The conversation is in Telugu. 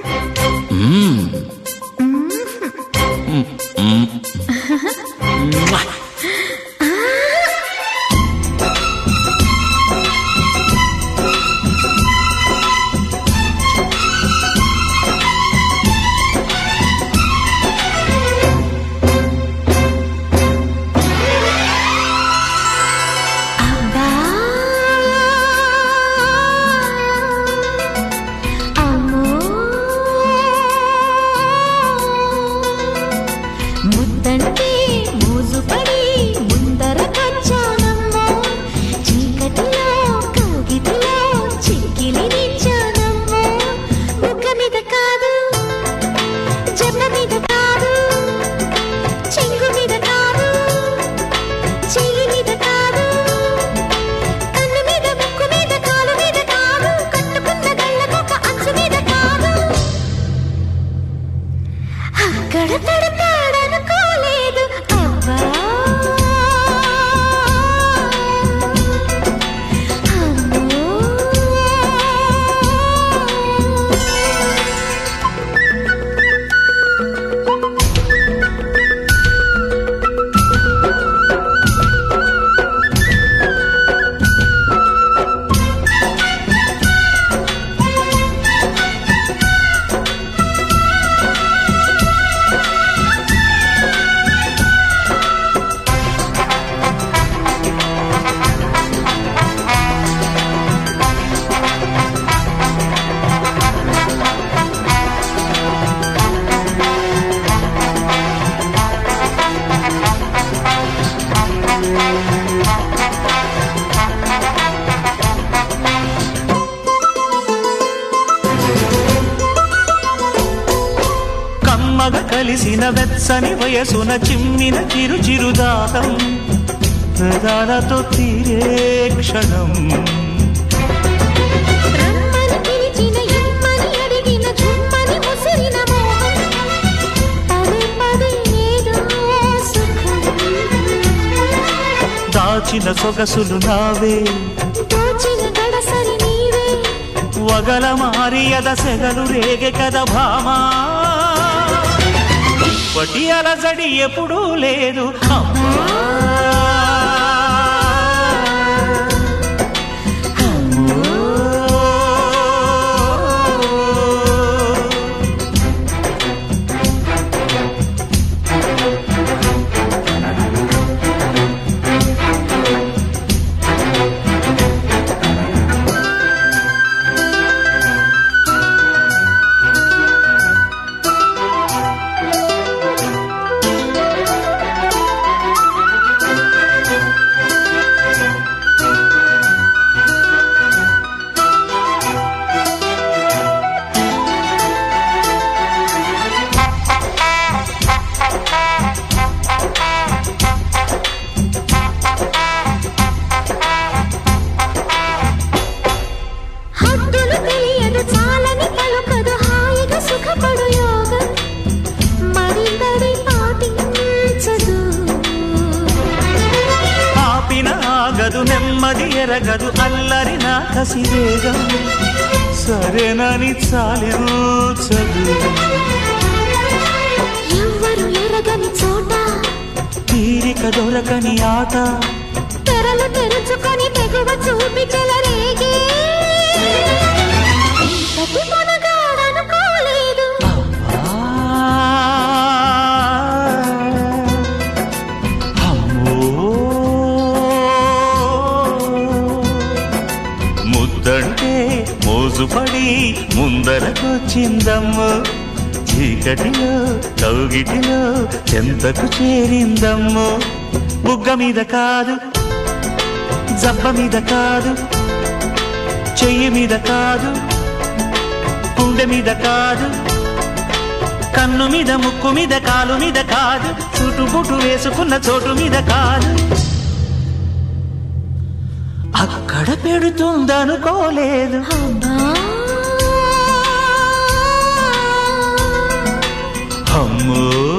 అబ్బా అమ్మో ముద్దంటే మోజుపడి ముందర కచ్చానమ్మో చీకటిలో కౌగిటిలో చిక్కిలి నిచ్చానమ్మో ముక్క మీద కాదు జన్న మీద కాదు చెంగు మీద కాదు చెయ్యి మీద కాదు కన్ను మీద ముక్కు మీద కాలు మీద కాదు కట్టుకున్న గళ్ళకొక అంచు మీద కాదు అక్కడ తడతాడనుకోలేదు అబ్బా అమ్మో కమ్మగ కలిసిన వెచ్చని వయసున చిమ్మిన చిరు చిరుదాహం పెదాలతో తీరే క్షణం రమ్మని పిలిచిన ఇమ్మని అడిగిన చుమ్మని ముసిరిన మోహం పదే పదే ఏదో సుఖం దాచిన సొగసులు నావే దోచిన గడసరి నీవే వగల మారియద సెగలు రేగె కద భామా ఇప్పటి అలజడి ఎప్పుడూ లేదు అమ్మా హద్దులు తెలియదు చాలని పలుకదు హాయిగా సుఖపడు యోగం మరిందడి పాటించదు ఆపిన ఆగదు నెమ్మది ఎరగదు అల్లరి నా కసివేగం సరేనని చాలించదు ఎవ్వరు ఎరగని చోట తీరిక దొరకని ఆట తెరలు తెరుచుకొని తెగువ చూపి చెలరేగే ఇంతటి మనగాడనుకోలేదు ఆ, అమ్మో ముద్దంటే మోజుపడి ముందరకొచ్చిందమ్మో చీకటిలో కౌగిటిలో ఎంతకు చేరిందమ్మో బుగ్గ మీద కాదు జబ్బ మీద కాదు చెయ్యి మీద కాదు గుండె మీద కాదు కన్ను మీద ముక్కు మీద కాలు మీద కాదు చుట్టుబుట్టు వేసుకున్న చోటు మీద కాదు అక్కడ పెడుతుందనుకోలేదు అబ్బా అమ్మో